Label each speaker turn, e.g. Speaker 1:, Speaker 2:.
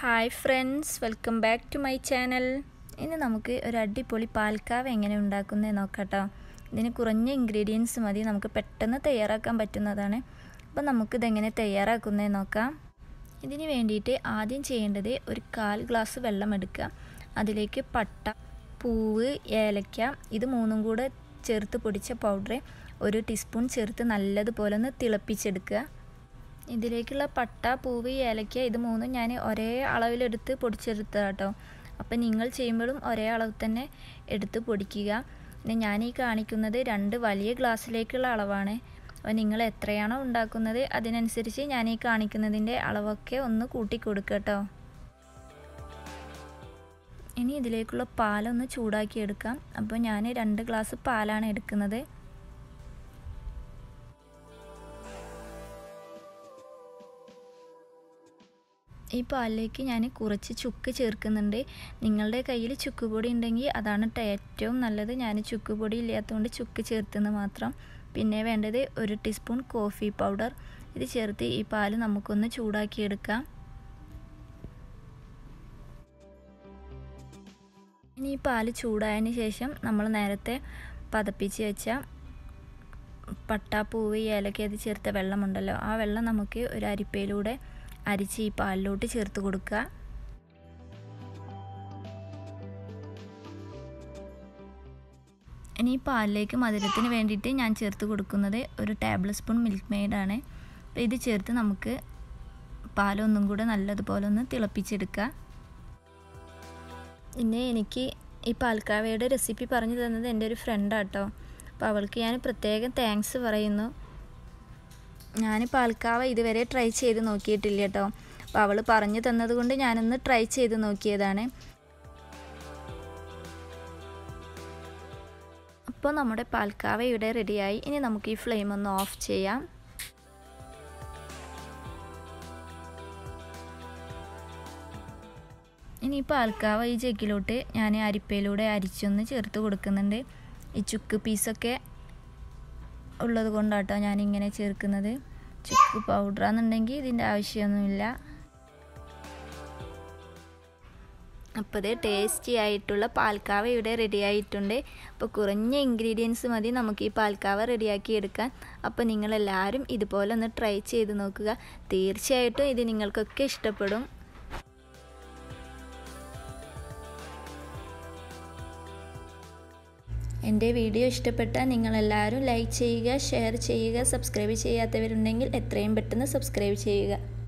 Speaker 1: hi friends welcome back to my channel ഇന്ന് നമുക്ക് ഒരു അടിപൊളി പാൽക്കാവ് എങ്ങനെ ഉണ്ടാക്കുന്നത് നോക്കാട്ടോ ഇതിന് കുറഞ്ഞ ഇൻഗ്രീഡിയൻസ് മതി നമുക്ക് പെട്ടെന്ന് തയ്യാറാക്കാൻ പറ്റുന്നതാണ് അപ്പോൾ നമുക്കിതെങ്ങനെ തയ്യാറാക്കുന്നത് നോക്കാം ഇതിന് വേണ്ടിയിട്ട് ആദ്യം ചെയ്യേണ്ടത് ഒരു കാൽ ഗ്ലാസ് വെള്ളം എടുക്കുക അതിലേക്ക് പട്ട പൂവ് ഏലക്ക ഇത് മൂന്നും കൂടെ ചേർത്ത് പൊടിച്ച പൗഡർ ഒരു ടീസ്പൂൺ ചേർത്ത് നല്ലതുപോലെ ഒന്ന് തിളപ്പിച്ചെടുക്കുക ഇതിലേക്കുള്ള പട്ട പൂവ് ഏലക്ക ഇത് മൂന്നും ഞാൻ ഒരേ അളവിലെടുത്ത് പൊടിച്ചെടുത്ത കേട്ടോ അപ്പം നിങ്ങൾ ചെയ്യുമ്പോഴും ഒരേ അളവ് തന്നെ എടുത്ത് പൊടിക്കുക പിന്നെ ഞാൻ ഈ കാണിക്കുന്നത് രണ്ട് വലിയ ഗ്ലാസ്സിലേക്കുള്ള അളവാണ് അപ്പോൾ നിങ്ങൾ എത്രയാണോ ഉണ്ടാക്കുന്നത് അതിനനുസരിച്ച് ഞാൻ ഈ കാണിക്കുന്നതിൻ്റെ അളവൊക്കെ ഒന്ന് കൂട്ടി കൊടുക്കുക കേട്ടോ ഇനി ഇതിലേക്കുള്ള പാലൊന്ന് ചൂടാക്കി എടുക്കാം അപ്പോൾ ഞാൻ രണ്ട് ഗ്ലാസ് പാലാണ് എടുക്കുന്നത് ഈ പാലിലേക്ക് ഞാൻ കുറച്ച് ചുക്ക് ചേർക്കുന്നുണ്ട് നിങ്ങളുടെ കയ്യിൽ ചുക്ക് പൊടി ഉണ്ടെങ്കിൽ അതാണ് ഏറ്റവും നല്ലത് ഞാൻ ചുക്ക് പൊടി ഇല്ലാത്തതുകൊണ്ട് ചുക്ക് ചേർത്തുന്നത് മാത്രം പിന്നെ വേണ്ടത് ഒരു ടീസ്പൂൺ കോഫി പൗഡർ ഇത് ചേർത്ത് ഈ പാല് നമുക്കൊന്ന് ചൂടാക്കിയെടുക്കാം ഇനി ഈ പാല് ചൂടായതിന് ശേഷം നമ്മൾ നേരത്തെ പതപ്പിച്ച് വെച്ച പട്ടാപ്പൂവ് ഏലക്ക അത് ചേർത്ത വെള്ളമുണ്ടല്ലോ ആ വെള്ളം നമുക്ക് ഒരു അരിപ്പയിലൂടെ അരിച്ച് ഈ പാലിലോട്ട് ചേർത്ത് കൊടുക്കുക ഇനി ഈ പാലിലേക്ക് മധുരത്തിന് വേണ്ടിയിട്ട് ഞാൻ ചേർത്ത് കൊടുക്കുന്നത് ഒരു ടേബിൾ സ്പൂൺ മിൽക്ക് മെയ്ഡാണ് അപ്പോൾ ഇത് ചേർത്ത് നമുക്ക് പാലൊന്നും കൂടെ നല്ലതുപോലെ ഒന്ന് തിളപ്പിച്ചെടുക്കുക പിന്നെ എനിക്ക് ഈ പാൽക്കാവയുടെ റെസിപ്പി പറഞ്ഞു തന്നത് എൻ്റെ ഒരു ഫ്രണ്ടാട്ടോ അപ്പോൾ അവൾക്ക് ഞാൻ പ്രത്യേകം താങ്ക്സ് പറയുന്നു ഞാൻ പാൽക്കാവ ഇതുവരെ ട്രൈ ചെയ്ത് നോക്കിയിട്ടില്ല കേട്ടോ അപ്പോൾ അവൾ പറഞ്ഞു തന്നത് കൊണ്ട് ഞാനൊന്ന് ട്രൈ ചെയ്ത് നോക്കിയതാണ് അപ്പോൾ നമ്മുടെ പാൽക്കാവ ഇവിടെ റെഡിയായി ഇനി നമുക്ക് ഈ ഫ്ലെയിം ഒന്ന് ഓഫ് ചെയ്യാം ഇനി ഈ പാൽക്കാവ ഈ ജഗ്ഗിലോട്ട് ഞാൻ അരിപ്പയിലൂടെ അരിച്ചൊന്ന് ചേർത്ത് കൊടുക്കുന്നുണ്ട് ഈ ചുക്ക് പീസൊക്കെ ഉള്ളത് കൊണ്ടാട്ടോ ഞാനിങ്ങനെ ചേർക്കുന്നത് ചുക്ക് പൗഡറാണെന്നുണ്ടെങ്കിൽ ഇതിൻ്റെ ആവശ്യമൊന്നുമില്ല അപ്പോൾ ഇത് ടേസ്റ്റി ആയിട്ടുള്ള പാൽക്കാവ ഇവിടെ റെഡി ആയിട്ടുണ്ട് അപ്പോൾ കുറഞ്ഞ ഇൻഗ്രീഡിയൻസ് മതി നമുക്ക് ഈ പാൽക്കാവ റെഡിയാക്കി എടുക്കാൻ അപ്പോൾ നിങ്ങളെല്ലാവരും ഇതുപോലെ ഒന്ന് ട്രൈ ചെയ്ത് നോക്കുക തീർച്ചയായിട്ടും ഇത് നിങ്ങൾക്കൊക്കെ ഇഷ്ടപ്പെടും എൻ്റെ വീഡിയോ ഇഷ്ടപ്പെട്ടാൽ നിങ്ങളെല്ലാവരും ലൈക്ക് ചെയ്യുക ഷെയർ ചെയ്യുക സബ്സ്ക്രൈബ് ചെയ്യാത്തവരുണ്ടെങ്കിൽ എത്രയും പെട്ടെന്ന് സബ്സ്ക്രൈബ് ചെയ്യുക